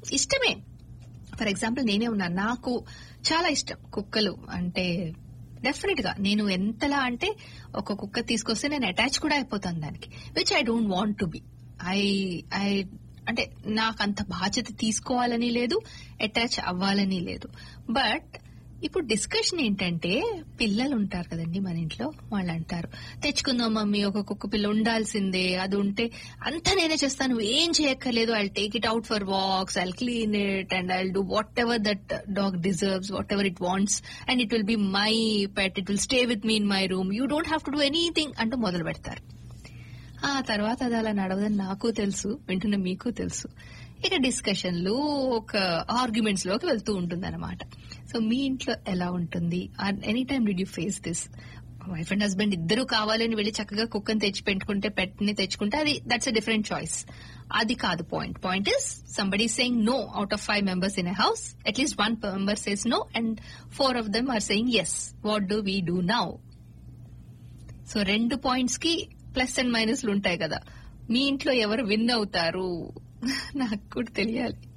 ఇష్టమే for example నేనే ఉన్నా నాకు చాలా ఇష్టం కుక్కలు అంటే డెఫినెట్ గా నేను ఎంతలా అంటే ఒక కుక్క తీసుకొస్తే నేను అటాచ్ కూడా అయిపోతాను దానికి which I don't want to be I I అంటే నాకు అంత బాధ్యత తీసుకోవాలని లేదు అటాచ్ అవ్వాలని లేదు బట్ ఇప్పుడు డిస్కషన్ ఏంటంటే పిల్లలు ఉంటారు కదండి మన ఇంట్లో వాళ్ళు అంటారు తెచ్చుకుందాం మమ్మీ ఒక కుక్క పిల్ల ఉండాల్సిందే అది ఉంటే అంతా నేనే చేస్తాను నువ్వు ఏం చేయక్కర్లేదు I take it out for walks I clean it and I do whatever that dog deserves whatever it wants and it will be my pet it will stay with me in my room you don't have to do anything అంటూ మొదలు పెడతారు ఆ తర్వాత అది అలా నడవదని నాకు తెలుసు వింటున్న మీకు తెలుసు ఇక డిస్కషన్లు ఒక ఆర్గ్యుమెంట్స్ లోకి వెళ్తూ ఉంటుంది అనమాట సో మీ ఇంట్లో ఎలా ఉంటుంది any time did you face this wife and husband ఇద్దరు కావాలని వెళ్ళి చక్కగా కుక్కని తెచ్చి పెట్టుకుంటే పెట్ని తెచ్చుకుంటే అది దట్స్ అ డిఫరెంట్ చాయిస్ అది కాదు point point is somebody saying no out of five members in a house at least one member says no and four of them are saying yes what do we do now so రెండు points కి plus and మైనస్లు ఉంటాయి కదా మీ ఇంట్లో ఎవరు win అవుతారు నాకు కూడా తెలియాలి